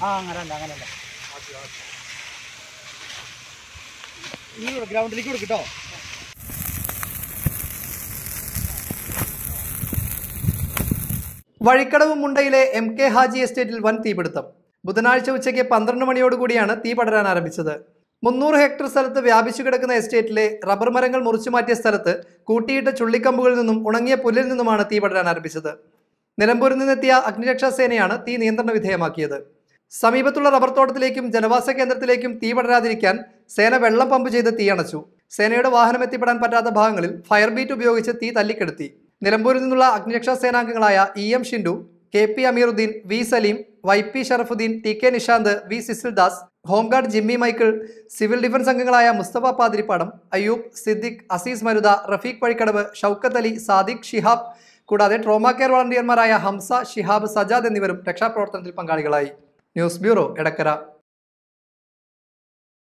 ആ അങ്ങനല്ല അങ്ങനല്ല ഈ ഗ്രൗണ്ടിലേക്ക് കൊടുക്കട്ടോ വഴിക്കടവ് മുണ്ടയിലെ എം കെ ഹാജി എസ്റ്റേറ്റിൽ വൻ തീപിടുത്തം ബുധനാഴ്ച ഉച്ചയ്ക്ക് പന്ത്രണ്ട് മണിയോടുകൂടിയാണ് തീ പടരാൻ ആരംഭിച്ചത് മുന്നൂറ് ഹെക്ടർ സ്ഥലത്ത് വ്യാപിച്ചു കിടക്കുന്ന എസ്റ്റേറ്റിലെ റബ്ബർ മരങ്ങൾ മുറിച്ചു മാറ്റിയ സ്ഥലത്ത് കൂട്ടിയിട്ട ചുള്ളിക്കമ്പുകളിൽ നിന്നും ഉണങ്ങിയ പുല്ലിൽ നിന്നുമാണ് തീ പടരാൻ ആരംഭിച്ചത് നിലമ്പൂരിൽ നിന്നെത്തിയ അഗ്നിരക്ഷാ സേനയാണ് തീ നിയന്ത്രണ വിധേയമാക്കിയത് സമീപത്തുള്ള റബ്ബർ തോട്ടത്തിലേക്കും ജനവാസ കേന്ദ്രത്തിലേക്കും തീ പടരാതിരിക്കാൻ സേന വെള്ളം പമ്പ് ചെയ്ത് തീയണച്ചു സേനയുടെ വാഹനം എത്തിപ്പെടാൻ പറ്റാത്ത ഭാഗങ്ങളിൽ ഫയർ ബീറ്റ് ഉപയോഗിച്ച് തീ തല്ലിക്കെടുത്തി നിലമ്പൂരിൽ നിന്നുള്ള അഗ്നിരക്ഷാ സേനാംഗങ്ങളായ E M Shindu K P Ameeruddin V Saleem Y P Sharafuddin T K Nishanth V Sisildas home guard Jimmy Michael civil defence അംഗങ്ങളായ മുസ്തഫ പാതിരിപ്പാടം അയ്യൂബ് സിദ്ദിഖ് അസീസ് മരുദ റഫീഖ് വഴിക്കടവ് ഷൗക്കത്ത് അലി സാദിഖ് ഷിഹാബ് കൂടാതെ ട്രോമ കെയർ വളണ്ടിയർമാരായ ഹംസ ഷിഹാബ് സജാദ് എന്നിവരും രക്ഷാപ്രവർത്തനത്തിൽ പങ്കാളികളായി ന്യൂസ് ബ്യൂറോ എടക്കര